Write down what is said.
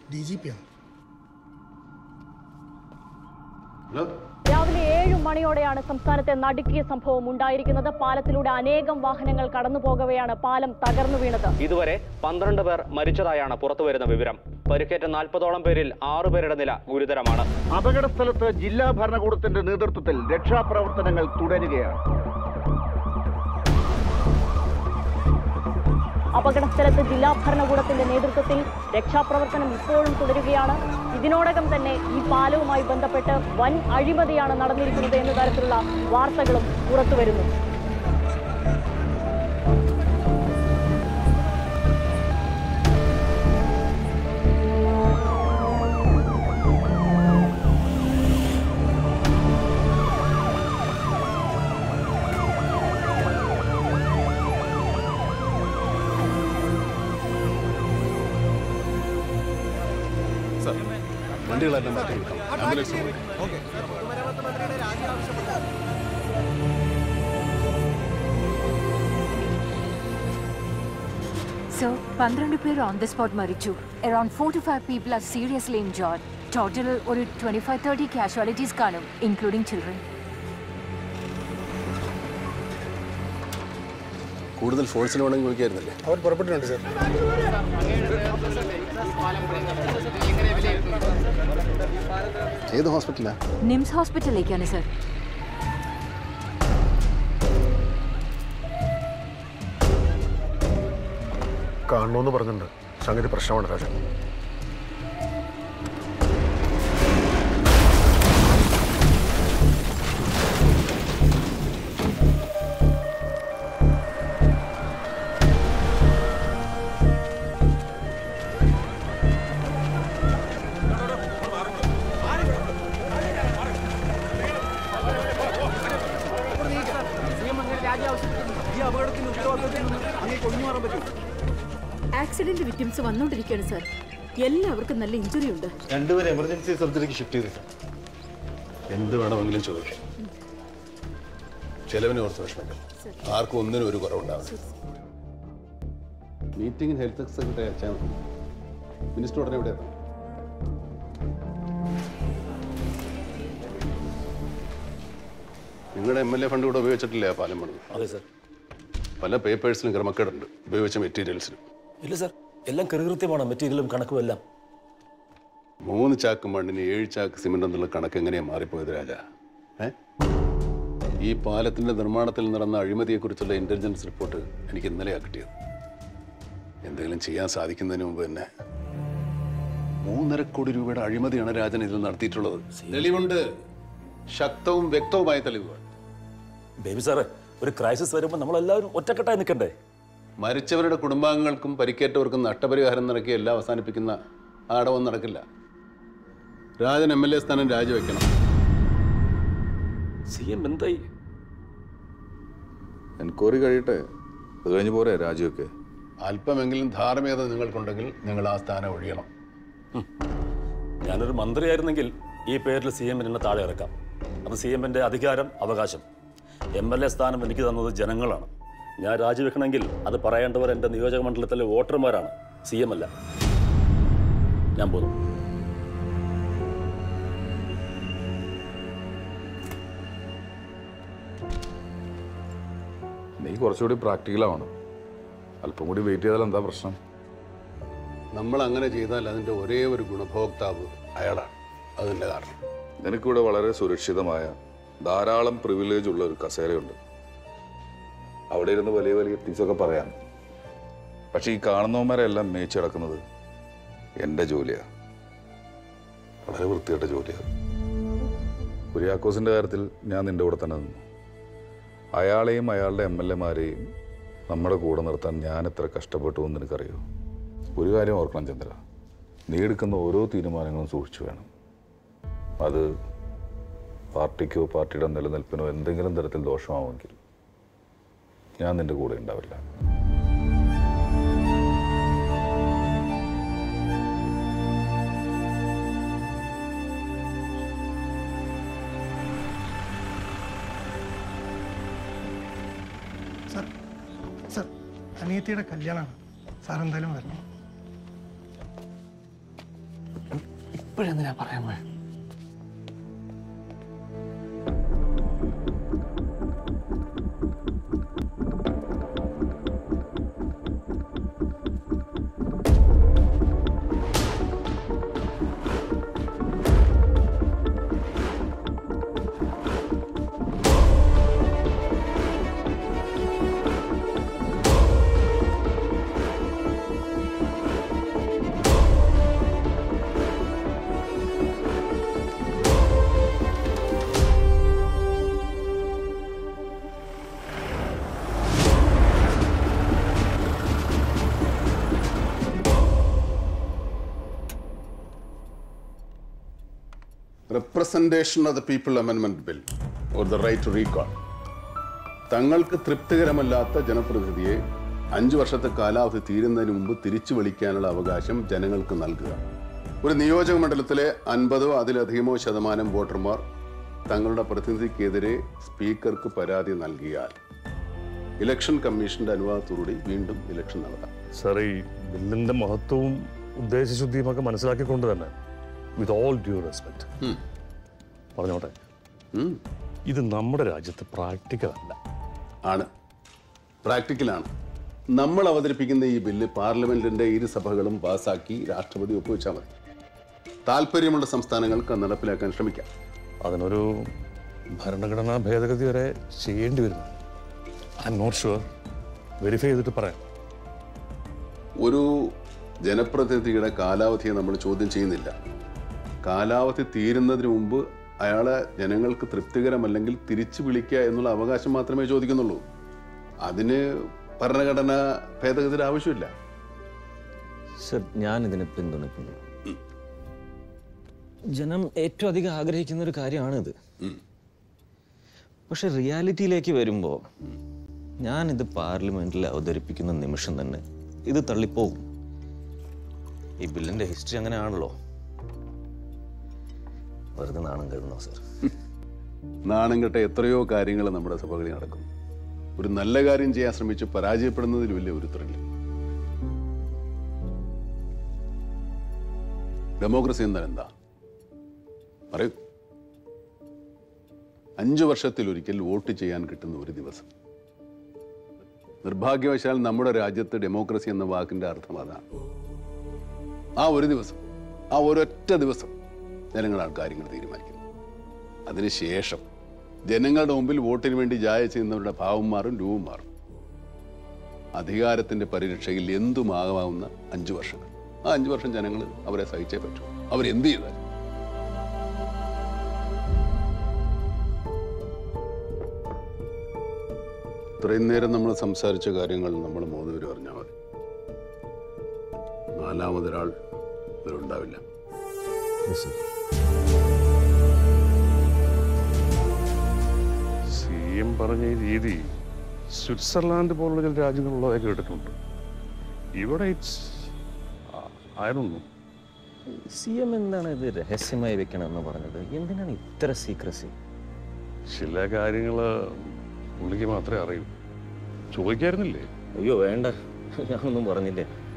D G P ആണ് hello രാവിലെ ഏഴ് മണിയോടെയാണ് സംസ്ഥാനത്തെ നടുക്കിയ സംഭവം ഉണ്ടായിരിക്കുന്നത് പാലത്തിലൂടെ അനേകം വാഹനങ്ങൾ കടന്നു പോകവെയാണ് പാലം തകർന്നു വീണത് ഇതുവരെ പന്ത്രണ്ട് പേർ മരിച്ചതായാണ് പുറത്തുവരുന്ന വിവരം പരിക്കേറ്റ നാൽപ്പതോളം പേരിൽ ആറുപേരുടെ നില ഗുരുതരമാണ് അപകട സ്ഥലത്ത് ജില്ലാ ഭരണകൂടത്തിന്റെ നേതൃത്വത്തിൽ രക്ഷാപ്രവർത്തനങ്ങൾ തുടരുകയാണ് അപകടസ്ഥലത്ത് ജില്ലാ ഭരണകൂടത്തിന്റെ നേതൃത്വത്തിൽ രക്ഷാപ്രവർത്തനം ഇപ്പോഴും തുടരുകയാണ് ഇതിനോടകം തന്നെ ഈ പാലവുമായി ബന്ധപ്പെട്ട് വൻ അഴിമതിയാണ് നടന്നിരിക്കുന്നത് എന്ന തരത്തിലുള്ള വാർത്തകളും പുറത്തുവരുന്നു സാർ വണ്ടികളെല്ലാം മാറ്റി വെക്കാം ആംബുലൻസ് പോയി. സോ പന്ത്രണ്ട് പേർ ഓൺ ദ സ്പോട്ട് മരിച്ചു around four two five people are seriously injured total ഒരു ട്വന്റി ഫൈവ് തേർട്ടി കാഷ്വാലിറ്റീസ് കാണും ഇൻക്ലൂഡിംഗ് ചിൽഡ്രൻ കൂടുതൽ ഫോഴ്സിന് വേണമെങ്കിൽ വിളിക്കായിരുന്നില്ലേ അവർ പുറപ്പെട്ടിട്ടുണ്ട് സാർ ഏത് ഹോസ്പിറ്റലാ നിംസ് ഹോസ്പിറ്റലിലേക്കാണ് സർ കാണണമെന്ന് പറഞ്ഞിട്ടുണ്ട് സംഗതി പ്രശ്നമാണ് രാജൻ ആക്സിഡന്റ് വിക്ടിംസ് വന്നുകൊണ്ടിരിക്കുകയാണ് സാർ എല്ലാവർക്കും നല്ല ഇഞ്ചുറി ഉണ്ട് രണ്ടുപേരും എമർജൻസി സർജറിക്ക് ഷിഫ്റ്റ് ചെയ്തു എന്ത് വേണമെങ്കിലും ചോദിക്കും ചെലവിനെ ഓർത്ത് വിഷമിക്കും ആർക്കും ഒന്നിനും ഒരു കുറവുണ്ടാവില്ല മീറ്റിംഗിന് ഹെൽത്ത് സെക്രട്ടറി അയച്ചാൽ മതി മിനിസ്റ്റർ ഉടനെ എവിടെ എത്തണം നിങ്ങളുടെ എം എൽ എ ഫണ്ട് കൂടെ ഉപയോഗിച്ചിട്ടില്ലേ ആ പാലം പണിത് അതെ സാർ പല പേപ്പേഴ്സിലും ക്രമക്കേടുണ്ട് ഉപയോഗിച്ച മെറ്റീരിയൽസിനും ഇല്ല സാർ എല്ലാം കൃത്യമാണ് മെറ്റീരിയലും കണക്കും എല്ലാം മൂന്ന് ചാക്ക് മണ്ണിന് ഏഴ് ചാക്ക് സിമെന്റ് എന്നുള്ള കണക്ക് എങ്ങനെയാ മാറിപ്പോയത് രാജ ഏ ഈ പാലത്തിന്റെ നിർമ്മാണത്തിൽ നടന്ന അഴിമതിയെക്കുറിച്ചുള്ള ഇന്റലിജൻസ് റിപ്പോർട്ട് എനിക്ക് ഇന്നലെയാ കിട്ടിയത് എന്തെങ്കിലും ചെയ്യാൻ സാധിക്കുന്നതിന് മുമ്പ് തന്നെ മൂന്നര കോടി രൂപയുടെ അഴിമതിയാണ് രാജൻ ഇതിൽ നടത്തിയിട്ടുള്ളത് തെളിവുണ്ട് ശക്തവും വ്യക്തവുമായ തെളിവുകൾ ബേബി സാറേ ഒരു ക്രൈസിസ് വരുമ്പോൾ നമ്മളെല്ലാവരും ഒറ്റക്കെട്ടായി നിൽക്കണ്ടേ മരിച്ചവരുടെ കുടുംബാംഗങ്ങൾക്കും പരിക്കേറ്റവർക്കും നഷ്ടപരിഹാരം നടക്കി എല്ലാം അവസാനിപ്പിക്കുന്ന ആടവം നടക്കില്ല രാജൻ എം എൽ എ സ്ഥാനം രാജിവെക്കണം സി എം എന്തായി എൻക്വയറി കഴിയട്ടെ അത് കഴിഞ്ഞ് പോരെ രാജിയൊക്കെ അല്പമെങ്കിലും ധാർമ്മികത നിങ്ങൾക്കുണ്ടെങ്കിൽ നിങ്ങൾ ആ സ്ഥാനം ഒഴിയണം ഞാനൊരു മന്ത്രിയായിരുന്നെങ്കിൽ ഈ പേരിൽ സി എമ്മിന് എന്നെ താഴെ ഇറക്കാം അത് സി എമ്മിൻ്റെ അധികാരം അവകാശം എം എൽ എ സ്ഥാനം എനിക്ക് തന്നത് ജനങ്ങളാണ് ഞാൻ രാജിവെക്കണമെങ്കിൽ അത് പറയേണ്ടവർ എൻ്റെ നിയോജക മണ്ഡലത്തിലെ വോട്ടർമാരാണ് സി എം അല്ല ഞാൻ പോന്നു നീ കുറച്ചുകൂടി പ്രാക്ടിക്കലാവണം അല്പം കൂടി വെയിറ്റ് ചെയ്താൽ എന്താ പ്രശ്നം നമ്മൾ അങ്ങനെ ചെയ്താൽ അതിൻ്റെ ഒരേ ഒരു ഗുണഭോക്താവ് അയാളാണ് അതിൻ്റെ കാരണം നിനക്കിവിടെ വളരെ സുരക്ഷിതമായ ധാരാളം പ്രിവിലേജ് ഉള്ള ഒരു കസേരയുണ്ട് അവിടെ ഇരുന്ന് വലിയ വലിയ തീസൊക്കെ പറയാം പക്ഷെ ഈ കാണുന്നവന്മാരെല്ലാം മേച്ചടക്കുന്നത് എൻ്റെ ജോലിയാണ് വളരെ വൃത്തികെട്ട ജോലിയാണ് കുര്യാക്കോസിൻ്റെ കാര്യത്തിൽ ഞാൻ നിന്റെ കൂടെ തന്നെ നിന്നു അയാളെയും അയാളുടെ എം എൽ എമാരെയും നമ്മുടെ കൂടെ നിർത്താൻ ഞാൻ എത്ര കഷ്ടപ്പെട്ടു എന്ന് നിനക്കറിയോ ഒരു കാര്യം ഓർക്കണം ചന്ദ്ര നീ എടുക്കുന്ന ഓരോ തീരുമാനങ്ങളും സൂക്ഷിച്ചു വേണം അത് പാർട്ടിക്കോ പാർട്ടിയുടെ നിലനിൽപ്പിനോ എന്തെങ്കിലും തരത്തിൽ ദോഷമാവുമെങ്കിൽ ഞാൻ നിന്റെ കൂടെ ഉണ്ടാവില്ല സാർ സാർ അനിയത്തിയുടെ കല്യാണമാണ് സാർ എന്തായാലും വരണം ഇപ്പോഴെന്തിനാ പറയാൻ പോയെ? റെപ്രസെൻറ്റേഷൻ ഓഫ് ദ പീപ്പിൾ അമെൻമെന്റ് bill or the right to recall തങ്ങൾക്ക് തൃപ്തികരമല്ലാത്ത ജനപ്രതിനിധിയെ അഞ്ചു വർഷത്തെ കാലാവധി തീരുന്നതിന് മുമ്പ് തിരിച്ചു വിളിക്കാനുള്ള അവകാശം ജനങ്ങൾക്ക് നൽകുക ഒരു നിയോജക മണ്ഡലത്തിലെ അൻപതോ അതിലധികമോ ശതമാനം വോട്ടർമാർ തങ്ങളുടെ പ്രതിനിധിക്കെതിരെ സ്പീക്കർക്ക് പരാതി നൽകിയാൽ ഇലക്ഷൻ കമ്മീഷന്റെ അനുവാദത്തോടുകൂടി വീണ്ടും ഇലക്ഷൻ നടത്താം സാർ ഈ ബില്ലിന്റെ മഹത്വവും ഉദ്ദേശശുദ്ധിയും ഒക്കെ മനസ്സിലാക്കിക്കൊണ്ട് തന്നെ വിത്ത് ഓൾ ഡ്യൂ റെസ്പെക്ട് പറഞ്ഞോട്ടെ ഇത് നമ്മുടെ രാജ്യത്ത് പ്രാക്ടിക്കൽ അല്ല ആണ് പ്രാക്ടിക്കലാണ് നമ്മൾ അവതരിപ്പിക്കുന്ന ഈ ബില്ല് പാർലമെന്റിന്റെ ഇരു സഭകളും പാസാക്കി രാഷ്ട്രപതി ഒപ്പുവെച്ചാൽ മതി താല്പര്യമുള്ള സംസ്ഥാനങ്ങൾക്ക് അത് നടപ്പിലാക്കാൻ ശ്രമിക്കാം അതിനൊരു ഭരണഘടനാ ഭേദഗതി വരെ ചെയ്യേണ്ടി വരുന്നു I'm not sure verify ചെയ്തിട്ട് പറയാം ഒരു ജനപ്രതിനിധിയുടെ കാലാവധിയെ നമ്മൾ ചോദ്യം ചെയ്യുന്നില്ല കാലാവധി തീരുന്നതിന് മുമ്പ് അയാളെ ജനങ്ങൾക്ക് തൃപ്തികരമല്ലെങ്കിൽ തിരിച്ചു വിളിക്കുക എന്നുള്ള അവകാശം മാത്രമേ ചോദിക്കുന്നുള്ളൂ അതിന് ഭരണഘടനാ ഭേദഗതിയുടെ ആവശ്യമില്ല സർ ഞാൻ ഇതിനെ പിന്തുണയ്ക്കുന്നു ജനം ഏറ്റവും അധികം ആഗ്രഹിക്കുന്ന ഒരു കാര്യമാണിത് പക്ഷെ റിയാലിറ്റിയിലേക്ക് വരുമ്പോൾ ഞാനിത് പാർലമെന്റിൽ അവതരിപ്പിക്കുന്ന നിമിഷം തന്നെ ഇത് തള്ളിപ്പോകും ഈ ബില്ലിന്റെ ഹിസ്റ്ററി അങ്ങനെയാണല്ലോ വെറുതെ നാണം കരുതണോ സർ നാണം കെട്ട എത്രയോ കാര്യങ്ങൾ നമ്മുടെ സഭകളിൽ നടക്കും ഒരു നല്ല കാര്യം ചെയ്യാൻ ശ്രമിച്ച് പരാജയപ്പെടുന്നതിൽ വലിയ ഒരു ത്രില്ല് ഡെമോക്രസി എന്നാൽ എന്താ പറയൂ അഞ്ചു വർഷത്തിലൊരിക്കൽ വോട്ട് ചെയ്യാൻ കിട്ടുന്ന ഒരു ദിവസം നിർഭാഗ്യവശാൽ നമ്മുടെ രാജ്യത്ത് ഡെമോക്രസി എന്ന വാക്കിന്റെ അർത്ഥം അതാണ് ആ ഒരു ദിവസം ആ ഒരൊറ്റ ദിവസം ജനങ്ങളാണ് കാര്യങ്ങൾ തീരുമാനിക്കുന്നത് അതിനുശേഷം ജനങ്ങളുടെ മുമ്പിൽ വോട്ടിന് വേണ്ടി ജായ ചെയ്യുന്നവരുടെ ഭാവം മാറും രൂപം മാറും അധികാരത്തിന്റെ പരിരക്ഷയിൽ എന്തുമാകാവുന്ന അഞ്ചു വർഷങ്ങൾ ആ അഞ്ചു വർഷം ജനങ്ങൾ അവരെ സഹിച്ചേ പറ്റൂ അവരെന്ത് ചെയ്താൽ ഇത്രയും നേരം നമ്മൾ സംസാരിച്ച കാര്യങ്ങൾ നമ്മൾ മൂന്നുപേരും അറിഞ്ഞാൽ മതി നാലാമതൊരാൾ ഇതിലുണ്ടാവില്ല സി എം പറഞ്ഞ ഈ രീതി സ്വിറ്റ്സർലാൻഡ് പോലുള്ള ചില രാജ്യങ്ങളുള്ളതായി കേട്ടിട്ടുണ്ട് ഇവിടെ ഇറ്റ്സ് ആയിരുന്നു സി എം എന്താണ് ഇത് രഹസ്യമായി വെക്കണമെന്ന് പറഞ്ഞത് എന്തിനാണ് ഇത്ര സീക്രസി ചില കാര്യങ്ങൾ പുള്ളിക്ക് മാത്രമേ അറിയൂ ചോദിക്കായിരുന്നില്ലേ അയ്യോ വേണ്ട ഞാനൊന്നും പറഞ്ഞില്ലേ